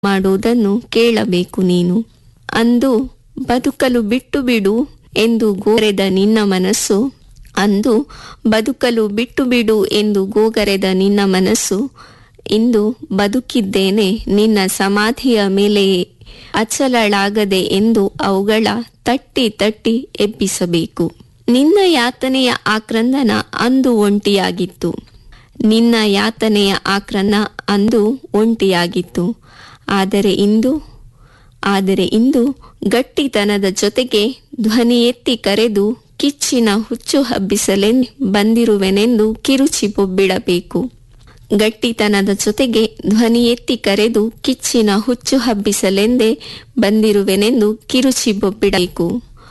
ಮಾಡುವುದನ್ನು ಕೇಳಬೇಕು ನೀನು ಅಂದು ಬದುಕಲು ಬಿಟ್ಟು ಬಿಡು ಎಂದು ಗೋರೆದ ನಿನ್ನ ಮನಸ್ಸು ಅಂದು ಬದುಕಲು ಬಿಟ್ಟು ಬಿಡು ಎಂದು ಗೋಗರೆದ ನಿನ್ನ ಮನಸ್ಸು ಇಂದು ಬದುಕಿದ್ದೇನೆ ನಿನ್ನ ಸಮಾಧಿಯ ಮೇಲೆಯೇ ಅಚಲಳಾಗದೆ ಎಂದು ಅವುಗಳ ತಟ್ಟಿ ತಟ್ಟಿ ಎಬ್ಬಿಸಬೇಕು ನಿನ್ನ ಯಾತನೆಯ ಆಕ್ರಂದನ ಅಂದು ಒಂಟಿಯಾಗಿತ್ತು ನಿನ್ನ ಯಾತನೆಯ ಆಕ್ರನ ಅಂದು ಒಂಟಿಯಾಗಿತ್ತು ಆದರೆ ಇಂದು ಆದರೆ ಇಂದು ಗಟ್ಟಿತನದ ಜೊತೆಗೆ ಧ್ವನಿ ಎತ್ತಿ ಕರೆದು ಕಿಚ್ಚಿನ ಹುಚ್ಚು ಹಬ್ಬಿಸಲೆಂದು ಬಂದಿರುವೆನೆಂದು ಕಿರುಚಿ ಬೊಬ್ಬಿಡಬೇಕು ಗಟ್ಟಿತನದ ಜೊತೆಗೆ ಧ್ವನಿ ಎತ್ತಿ ಕರೆದು ಕಿಚ್ಚಿನ ಹುಚ್ಚು ಹಬ್ಬಿಸಲೆಂದೇ ಬಂದಿರುವೆನೆಂದು ಕಿರುಚಿ ಬೊಬ್ಬಿಡಬೇಕು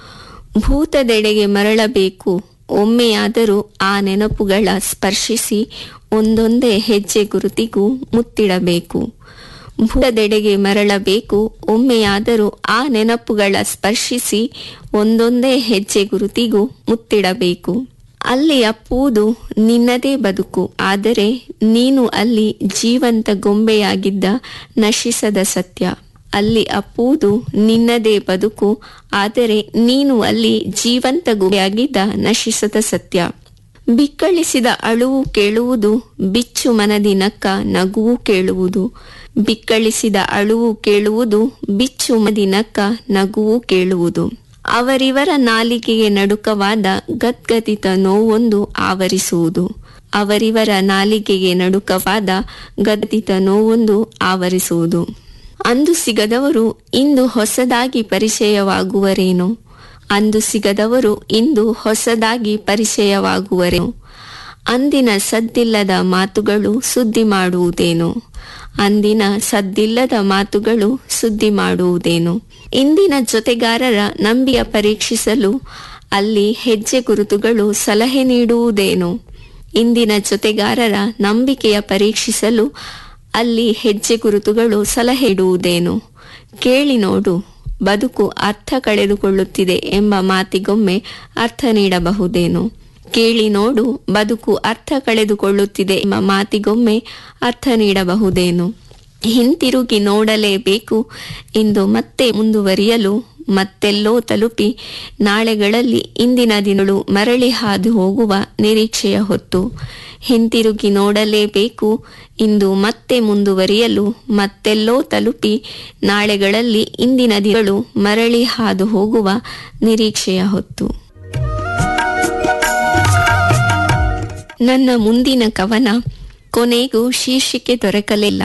ಭೂತದೆಡೆಗೆ ಮರಳಬೇಕು ಒಮ್ಮೆಯಾದರೂ ಆ ನೆನಪುಗಳ ಸ್ಪರ್ಶಿಸಿ ಒಂದೊಂದೇ ಹೆಜ್ಜೆ ಗುರುತಿಗೂ ಮುತ್ತಿಡಬೇಕು ಭೂತದೆಡೆಗೆ ಮರಳಬೇಕು ಒಮ್ಮೆಯಾದರೂ ಆ ನೆನಪುಗಳ ಸ್ಪರ್ಶಿಸಿ ಒಂದೊಂದೇ ಹೆಜ್ಜೆ ಗುರುತಿಗೂ ಮುತ್ತಿಡಬೇಕು ಅಲ್ಲಿ ಅಪ್ಪುವುದು ನಿನ್ನದೇ ಬದುಕು ಆದರೆ ನೀನು ಅಲ್ಲಿ ಜೀವಂತ ಗೊಂಬೆಯಾಗಿದ್ದ ನಶಿಸದ ಸತ್ಯ ಅಲ್ಲಿ ಅಪ್ಪುವುದು ನಿನ್ನದೇ ಬದುಕು ಆದರೆ ನೀನು ಅಲ್ಲಿ ಜೀವಂತ ಗೊಂಬೆಯಾಗಿದ್ದ ನಶಿಸದ ಸತ್ಯ ಬಿಕ್ಕಳಿಸಿದ ಅಳುವು ಕೇಳುವುದು ಬಿಚ್ಚು ಮನದಿ ನಕ್ಕ ನಗುವು ಕೇಳುವುದು ಬಿಕ್ಕಳಿಸಿದ ಅಳುವು ಕೇಳುವುದು ಬಿಚ್ಚು ಮದಿ ನಕ್ಕ ನಗುವು ಕೇಳುವುದು ಅವರಿವರ ನಾಲಿಗೆಗೆ ನಡುಕವಾದ ಗದ್ಗದಿತ ನೋವೊಂದು ಆವರಿಸುವುದು ಅವರಿವರ ನಾಲಿಗೆಗೆ ನಡುಕವಾದ ಗದ್ದಿತ ನೋವೊಂದು ಆವರಿಸುವುದು ಅಂದು ಸಿಗದವರು ಇಂದು ಹೊಸದಾಗಿ ಪರಿಚಯವಾಗುವರೇನು ಅಂದು ಸಿಗದವರು ಇಂದು ಹೊಸದಾಗಿ ಪರಿಚಯವಾಗುವರೇನು ಅಂದಿನ ಸದ್ದಿಲ್ಲದ ಮಾತುಗಳು ಸುದ್ದಿ ಮಾಡುವುದೇನು ಅಂದಿನ ಸದ್ದಿಲ್ಲದ ಮಾತುಗಳು ಸುದ್ದಿ ಮಾಡುವುದೇನು ಇಂದಿನ ಜೊತೆಗಾರರ ನಂಬಿಯ ಪರೀಕ್ಷಿಸಲು ಅಲ್ಲಿ ಹೆಜ್ಜೆ ಗುರುತುಗಳು ಸಲಹೆ ನೀಡುವುದೇನು ಇಂದಿನ ಜೊತೆಗಾರರ ನಂಬಿಕೆಯ ಪರೀಕ್ಷಿಸಲು ಅಲ್ಲಿ ಹೆಜ್ಜೆ ಗುರುತುಗಳು ಸಲಹೆ ಇಡುವುದೇನು ಕೇಳಿ ನೋಡು ಬದುಕು ಅರ್ಥ ಕಳೆದುಕೊಳ್ಳುತ್ತಿದೆ ಎಂಬ ಮಾತಿಗೊಮ್ಮೆ ಅರ್ಥ ನೀಡಬಹುದೇನು ಕೇಳಿ ನೋಡು ಬದುಕು ಅರ್ಥ ಕಳೆದುಕೊಳ್ಳುತ್ತಿದೆ ಎಂಬ ಮಾತಿಗೊಮ್ಮೆ ಅರ್ಥ ನೀಡಬಹುದೇನು ಹಿಂತಿರುಗಿ ನೋಡಲೇಬೇಕು ಇಂದು ಮತ್ತೆ ಮುಂದುವರಿಯಲು ಮತ್ತೆಲ್ಲೋ ತಲುಪಿ ನಾಳೆಗಳಲ್ಲಿ ಇಂದಿನ ದಿನಗಳು ಮರಳಿ ಹಾದು ಹೋಗುವ ನಿರೀಕ್ಷೆಯ ಹೊತ್ತು ಹಿಂತಿರುಗಿ ನೋಡಲೇಬೇಕು ಇಂದು ಮತ್ತೆ ಮುಂದುವರಿಯಲು ಮತ್ತೆಲ್ಲೋ ತಲುಪಿ ನಾಳೆಗಳಲ್ಲಿ ಇಂದಿನ ದಿನಗಳು ಮರಳಿ ಹಾದು ಹೋಗುವ ನಿರೀಕ್ಷೆಯ ಹೊತ್ತು ನನ್ನ ಮುಂದಿನ ಕವನ ಕೊನೆಗೂ ಶೀರ್ಷಿಕೆ ದೊರಕಲಿಲ್ಲ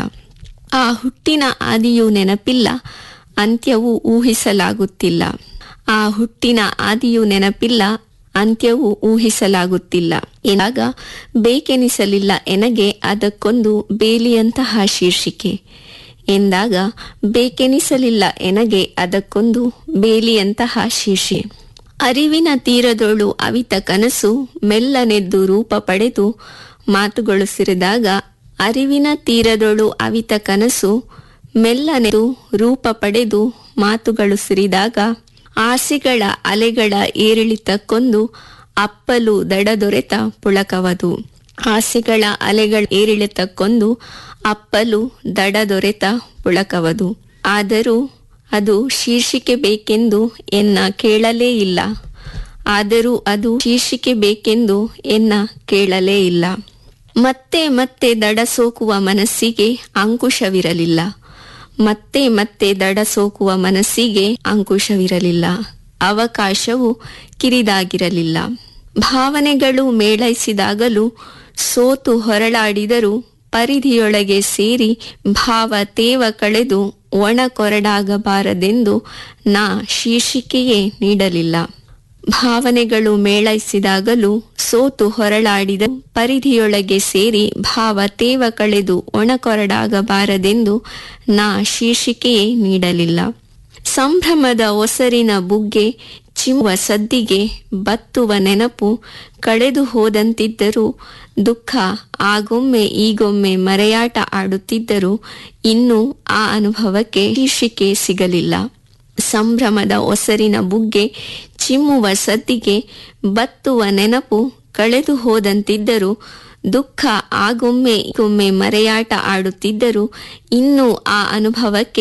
ಆ ಹುಟ್ಟಿನ ಆದಿಯೂ ನೆನಪಿಲ್ಲ ಅಂತ್ಯವೂ ಊಹಿಸಲಾಗುತ್ತಿಲ್ಲ ಆ ಹುಟ್ಟಿನ ಆದಿಯೂ ನೆನಪಿಲ್ಲ ಅಂತ್ಯವೂ ಊಹಿಸಲಾಗುತ್ತಿಲ್ಲ ಎಂದಾಗ ಬೇಕೆನಿಸಲಿಲ್ಲ ಎನಗೆ ಅದಕ್ಕೊಂದು ಬೇಲಿಯಂತಹ ಶೀರ್ಷಿಕೆ ಎಂದಾಗ ಬೇಕೆನಿಸಲಿಲ್ಲ ಎನಗೆ ಅದಕ್ಕೊಂದು ಬೇಲಿಯಂತಹ ಶೀರ್ಷೆ ಅರಿವಿನ ತೀರದೊಳು ಅವಿತ ಕನಸು ಮೆಲ್ಲನೆದ್ದು ರೂಪ ಪಡೆದು ಮಾತುಗಳು ಸಿರಿದಾಗ ಅರಿವಿನ ತೀರದೊಳು ಅವಿತ ಕನಸು ಮೆಲ್ಲನೆದು ರೂಪ ಪಡೆದು ಮಾತುಗಳು ಸಿರಿದಾಗ ಆಸೆಗಳ ಅಲೆಗಳ ಏರಿಳಿತಕ್ಕೊಂದು ಅಪ್ಪಲು ದಡದೊರೆತ ಪುಳಕವದು ಆಸೆಗಳ ಅಲೆಗಳ ಏರಿಳಿತಕ್ಕೊಂದು ಅಪ್ಪಲು ದಡದೊರೆತ ಪುಳಕವದು ಆದರೂ ಅದು ಶೀರ್ಷಿಕೆ ಬೇಕೆಂದು ಎನ್ನ ಕೇಳಲೇ ಇಲ್ಲ ಆದರೂ ಅದು ಶೀರ್ಷಿಕೆ ಬೇಕೆಂದು ಎನ್ನ ಕೇಳಲೇ ಇಲ್ಲ ಮತ್ತೆ ಮತ್ತೆ ದಡ ಸೋಕುವ ಮನಸ್ಸಿಗೆ ಅಂಕುಶವಿರಲಿಲ್ಲ ಮತ್ತೆ ಮತ್ತೆ ದಡ ಸೋಕುವ ಮನಸ್ಸಿಗೆ ಅಂಕುಶವಿರಲಿಲ್ಲ ಅವಕಾಶವು ಕಿರಿದಾಗಿರಲಿಲ್ಲ ಭಾವನೆಗಳು ಮೇಳೈಸಿದಾಗಲೂ ಸೋತು ಹೊರಳಾಡಿದರೂ ಪರಿಧಿಯೊಳಗೆ ಸೇರಿ ಭಾವ ತೇವ ಕಳೆದು ಒಣ ಕೊರಡಾಗಬಾರದೆಂದು ನಾ ಶೀರ್ಷಿಕೆಯೇ ನೀಡಲಿಲ್ಲ ಭಾವನೆಗಳು ಮೇಳೈಸಿದಾಗಲೂ ಸೋತು ಹೊರಳಾಡಿದ ಪರಿಧಿಯೊಳಗೆ ಸೇರಿ ಭಾವ ತೇವ ಕಳೆದು ಒಣಕೊರಡಾಗಬಾರದೆಂದು ನಾ ಶೀರ್ಷಿಕೆಯೇ ನೀಡಲಿಲ್ಲ ಸಂಭ್ರಮದ ಒಸರಿನ ಬುಗ್ಗೆ ಚಿಮ್ಮುವ ಸದ್ದಿಗೆ ಬತ್ತುವ ನೆನಪು ಕಳೆದು ಹೋದಂತಿದ್ದರೂ ದುಃಖ ಆಗೊಮ್ಮೆ ಈಗೊಮ್ಮೆ ಮರೆಯಾಟ ಆಡುತ್ತಿದ್ದರೂ ಇನ್ನೂ ಆ ಅನುಭವಕ್ಕೆ ಶೀರ್ಷಿಕೆ ಸಿಗಲಿಲ್ಲ ಸಂಭ್ರಮದ ಒಸರಿನ ಬುಗ್ಗೆ ಚಿಮ್ಮುವ ಸದ್ದಿಗೆ ಬತ್ತುವ ನೆನಪು ಕಳೆದು ಹೋದಂತಿದ್ದರೂ ದುಃಖ ಆಗೊಮ್ಮೆ ಈಗೊಮ್ಮೆ ಮರೆಯಾಟ ಆಡುತ್ತಿದ್ದರೂ ಇನ್ನೂ ಆ ಅನುಭವಕ್ಕೆ